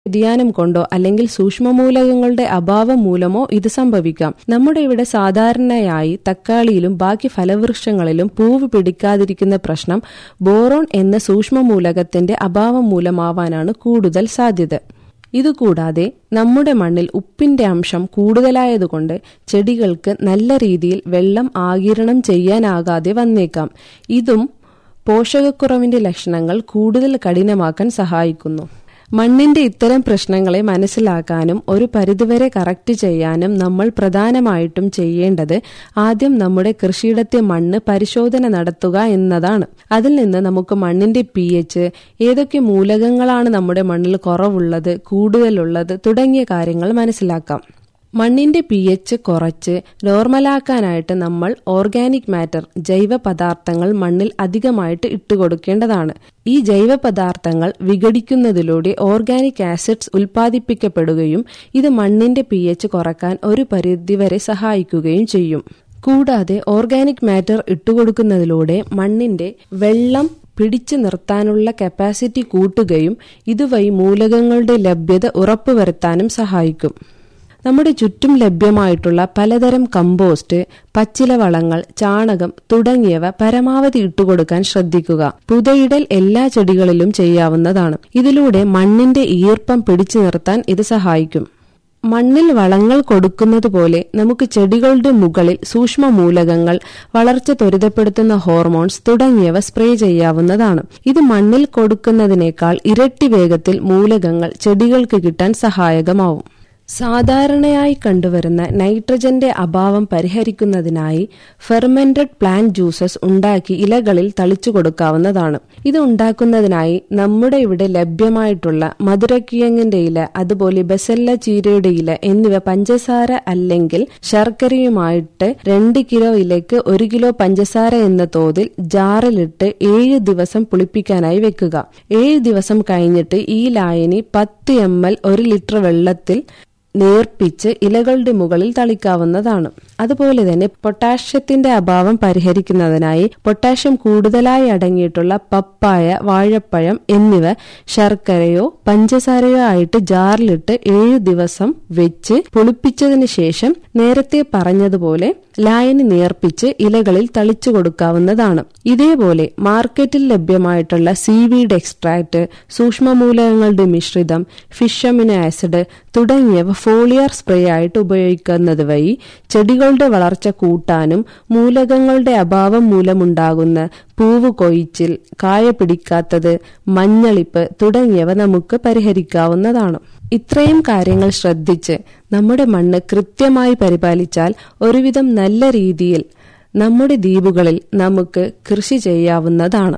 വ്യതിയാനം കൊണ്ടോ അല്ലെങ്കിൽ സൂക്ഷ്മമൂലകങ്ങളുടെ അഭാവം മൂലമോ ഇത് സംഭവിക്കാം നമ്മുടെ ഇവിടെ സാധാരണയായി തക്കാളിയിലും ബാക്കി ഫലവൃക്ഷങ്ങളിലും പൂവ് പിടിക്കാതിരിക്കുന്ന പ്രശ്നം ബോറോൺ എന്ന സൂക്ഷ്മമൂലകത്തിന്റെ അഭാവം മൂലമാവാനാണ് കൂടുതൽ സാധ്യത ഇതുകൂടാതെ നമ്മുടെ മണ്ണിൽ ഉപ്പിന്റെ അംശം കൂടുതലായതുകൊണ്ട് ചെടികൾക്ക് നല്ല രീതിയിൽ വെള്ളം ആകിരണം ചെയ്യാനാകാതെ വന്നേക്കാം ഇതും പോഷകക്കുറവിന്റെ ലക്ഷണങ്ങൾ കൂടുതൽ കഠിനമാക്കാൻ സഹായിക്കുന്നു മണ്ണിന്റെ ഇത്തരം പ്രശ്നങ്ങളെ മനസ്സിലാക്കാനും ഒരു പരിധിവരെ കറക്റ്റ് ചെയ്യാനും നമ്മൾ പ്രധാനമായിട്ടും ചെയ്യേണ്ടത് ആദ്യം നമ്മുടെ കൃഷിയിടത്തെ മണ്ണ് പരിശോധന നടത്തുക എന്നതാണ് അതിൽ നിന്ന് നമുക്ക് മണ്ണിന്റെ പി എച്ച് ഏതൊക്കെ മൂലകങ്ങളാണ് നമ്മുടെ മണ്ണിൽ കുറവുള്ളത് കൂടുതലുള്ളത് തുടങ്ങിയ കാര്യങ്ങൾ മനസ്സിലാക്കാം മണ്ണിന്റെ പി എച്ച് കുറച്ച് നോർമലാക്കാനായിട്ട് നമ്മൾ ഓർഗാനിക് മാറ്റർ ജൈവ പദാർത്ഥങ്ങൾ മണ്ണിൽ അധികമായിട്ട് ഇട്ടുകൊടുക്കേണ്ടതാണ് ഈ ജൈവ പദാർത്ഥങ്ങൾ വിഘടിക്കുന്നതിലൂടെ ഓർഗാനിക് ആസിഡ്സ് ഉൽപ്പാദിപ്പിക്കപ്പെടുകയും ഇത് മണ്ണിന്റെ പി എച്ച് കുറക്കാൻ ഒരു പരിധിവരെ സഹായിക്കുകയും ചെയ്യും കൂടാതെ ഓർഗാനിക് മാറ്റർ ഇട്ടുകൊടുക്കുന്നതിലൂടെ മണ്ണിന്റെ വെള്ളം പിടിച്ചു നിർത്താനുള്ള കപ്പാസിറ്റി കൂട്ടുകയും ഇതുവഴി മൂലകങ്ങളുടെ ലഭ്യത ഉറപ്പുവരുത്താനും സഹായിക്കും നമ്മുടെ ചുറ്റും ലഭ്യമായിട്ടുള്ള പലതരം കമ്പോസ്റ്റ് പച്ചില വളങ്ങൾ ചാണകം തുടങ്ങിയവ പരമാവധി ഇട്ടുകൊടുക്കാൻ ശ്രദ്ധിക്കുക പുതയിടൽ എല്ലാ ചെടികളിലും ചെയ്യാവുന്നതാണ് ഇതിലൂടെ മണ്ണിന്റെ ഈർപ്പം പിടിച്ചു നിർത്താൻ ഇത് സഹായിക്കും മണ്ണിൽ വളങ്ങൾ കൊടുക്കുന്നത് പോലെ നമുക്ക് ചെടികളുടെ മുകളിൽ സൂക്ഷ്മ മൂലകങ്ങൾ വളർച്ച ത്വരിതപ്പെടുത്തുന്ന ഹോർമോൺസ് തുടങ്ങിയവ സ്പ്രേ ചെയ്യാവുന്നതാണ് ഇത് മണ്ണിൽ കൊടുക്കുന്നതിനേക്കാൾ ഇരട്ടി വേഗത്തിൽ മൂലകങ്ങൾ ചെടികൾക്ക് കിട്ടാൻ സഹായകമാവും സാധാരണയായി കണ്ടുവരുന്ന നൈട്രജന്റെ അഭാവം പരിഹരിക്കുന്നതിനായി ഫെർമെന്റഡ് പ്ലാന്റ് ജ്യൂസസ് ഉണ്ടാക്കി ഇലകളിൽ തളിച്ചു കൊടുക്കാവുന്നതാണ് ഇത് ഉണ്ടാക്കുന്നതിനായി നമ്മുടെ ഇവിടെ ലഭ്യമായിട്ടുള്ള മധുരക്കിഴങ്ങിന്റെ ഇല അതുപോലെ ബസല്ല ചീരയുടെ ഇല എന്നിവ പഞ്ചസാര അല്ലെങ്കിൽ ശർക്കരയുമായിട്ട് രണ്ട് കിലോ ഇലയ്ക്ക് ഒരു കിലോ പഞ്ചസാര എന്ന തോതിൽ ജാറിലിട്ട് ഏഴ് ദിവസം പുളിപ്പിക്കാനായി വെക്കുക ഏഴ് ദിവസം കഴിഞ്ഞിട്ട് ഈ ലായനി പത്ത് എം എൽ ഒരു ലിറ്റർ വെള്ളത്തിൽ നേർപ്പിച്ച് ഇലകളുടെ മുകളിൽ തളിക്കാവുന്നതാണ് അതുപോലെ തന്നെ പൊട്ടാഷ്യത്തിന്റെ അഭാവം പരിഹരിക്കുന്നതിനായി പൊട്ടാഷ്യം കൂടുതലായി അടങ്ങിയിട്ടുള്ള പപ്പായ വാഴപ്പഴം എന്നിവ ശർക്കരയോ പഞ്ചസാരയോ ആയിട്ട് ജാറിലിട്ട് ഏഴ് ദിവസം വെച്ച് പുളിപ്പിച്ചതിന് ശേഷം നേരത്തെ പറഞ്ഞതുപോലെ ലായനി നേർപ്പിച്ച് ഇലകളിൽ തളിച്ചു കൊടുക്കാവുന്നതാണ് ഇതേപോലെ മാർക്കറ്റിൽ ലഭ്യമായിട്ടുള്ള സീവീഡ് എക്സ്ട്രാക്ട് സൂക്ഷ്മമൂലകങ്ങളുടെ മിശ്രിതം ഫിഷ് അമിനോ ആസിഡ് തുടങ്ങിയവ ഫോളിയർ സ്പ്രേ ആയിട്ട് ഉപയോഗിക്കുന്നത് വഴി ചെടികളുടെ വളർച്ച കൂട്ടാനും മൂലകങ്ങളുടെ അഭാവം മൂലമുണ്ടാകുന്ന പൂവ് കൊയിച്ചിൽ കായ പിടിക്കാത്തത് മഞ്ഞളിപ്പ് തുടങ്ങിയവ നമുക്ക് പരിഹരിക്കാവുന്നതാണ് ഇത്രയും കാര്യങ്ങൾ ശ്രദ്ധിച്ച് നമ്മുടെ മണ്ണ് കൃത്യമായി പരിപാലിച്ചാൽ ഒരുവിധം നല്ല രീതിയിൽ നമ്മുടെ ദ്വീപുകളിൽ നമുക്ക് കൃഷി ചെയ്യാവുന്നതാണ്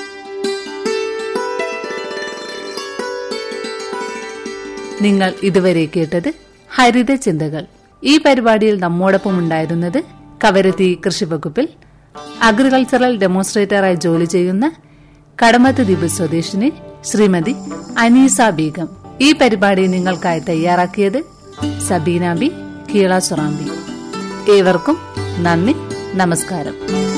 നിങ്ങൾ ഇതുവരെ കേട്ടത് ഹരിത ചിന്തകൾ ഈ പരിപാടിയിൽ നമ്മോടൊപ്പം ഉണ്ടായിരുന്നത് കവരത്തി കൃഷി വകുപ്പിൽ അഗ്രികൾച്ചറൽ ഡെമോൺസ്ട്രേറ്ററായി ജോലി ചെയ്യുന്ന കടമത്ത് ദ്വീപ് സ്വദേശിനി ശ്രീമതി അനീസ ബീഗം ഈ പരിപാടി നിങ്ങൾക്കായി തയ്യാറാക്കിയത് സബീന ബി കീള സുറാമ്പി ഏവർക്കും നന്ദി നമസ്കാരം